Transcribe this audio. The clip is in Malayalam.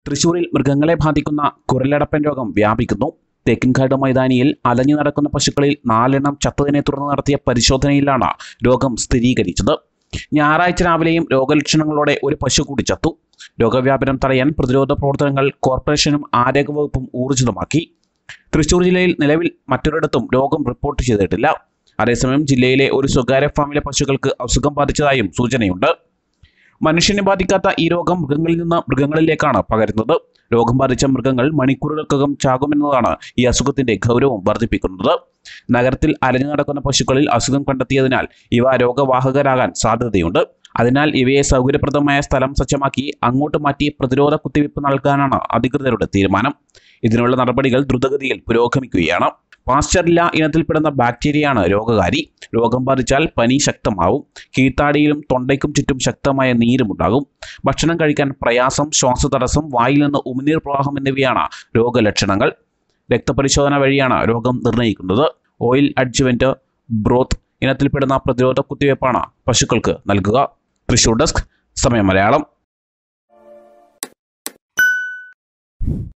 തൃശൂരിൽ മൃഗങ്ങളെ ബാധിക്കുന്ന കുരലടപ്പൻ രോഗം വ്യാപിക്കുന്നു തേക്കിൻകാട് മൈതാനിയിൽ അലഞ്ഞു നടക്കുന്ന പശുക്കളിൽ നാലെണ്ണം ചത്തതിനെ തുടർന്ന് നടത്തിയ പരിശോധനയിലാണ് രോഗം സ്ഥിരീകരിച്ചത് ഞായറാഴ്ച രാവിലെയും രോഗലക്ഷണങ്ങളോടെ ഒരു പശു കൂടി ചത്തു രോഗവ്യാപനം തടയാൻ പ്രതിരോധ പ്രവർത്തനങ്ങൾ കോർപ്പറേഷനും ആരോഗ്യവകുപ്പും ഊർജിതമാക്കി തൃശൂർ ജില്ലയിൽ നിലവിൽ മറ്റൊരിടത്തും രോഗം റിപ്പോർട്ട് ചെയ്തിട്ടില്ല അതേസമയം ജില്ലയിലെ ഒരു സ്വകാര്യ ഫാമിലെ പശുക്കൾക്ക് അസുഖം ബാധിച്ചതായും സൂചനയുണ്ട് മനുഷ്യനെ ബാധിക്കാത്ത ഈ രോഗം മൃഗങ്ങളിൽ നിന്ന് മൃഗങ്ങളിലേക്കാണ് പകരുന്നത് രോഗം ബാധിച്ച മൃഗങ്ങൾ മണിക്കൂറുകൾക്കകം ചാകുമെന്നതാണ് ഈ അസുഖത്തിന്റെ ഗൗരവം വർദ്ധിപ്പിക്കുന്നത് നഗരത്തിൽ അലഞ്ഞു നടക്കുന്ന പശുക്കളിൽ അസുഖം കണ്ടെത്തിയതിനാൽ ഇവ രോഗവാഹകരാകാൻ സാധ്യതയുണ്ട് അതിനാൽ ഇവയെ സൗകര്യപ്രദമായ സ്ഥലം സജ്ജമാക്കി അങ്ങോട്ട് മാറ്റി പ്രതിരോധ കുത്തിവയ്പ് നൽകാനാണ് അധികൃതരുടെ തീരുമാനം ഇതിനുള്ള നടപടികൾ ദ്രുതഗതിയിൽ പുരോഗമിക്കുകയാണ് പാസ്ചറില്ല ഇനത്തിൽപ്പെടുന്ന ബാക്ടീരിയയാണ് രോഗകാരി രോഗം ബാധിച്ചാൽ പനി ശക്തമാവും കീഴ്ത്താടിയിലും തൊണ്ടയ്ക്കും ചുറ്റും ശക്തമായ നീരുമുണ്ടാകും ഭക്ഷണം കഴിക്കാൻ പ്രയാസം ശ്വാസതടസ്സം വായിൽ നിന്ന് ഉമിനീർ പ്രവാഹം എന്നിവയാണ് രോഗലക്ഷണങ്ങൾ രക്തപരിശോധന വഴിയാണ് രോഗം നിർണ്ണയിക്കുന്നത് ഓയിൽ അഡ്ജുവൻറ്റ് ബ്രോത്ത് ഇനത്തിൽപ്പെടുന്ന പ്രതിരോധ കുത്തിവയ്പ്പാണ് പശുക്കൾക്ക് നൽകുക തൃശൂർ ഡെസ്ക് സമയം മലയാളം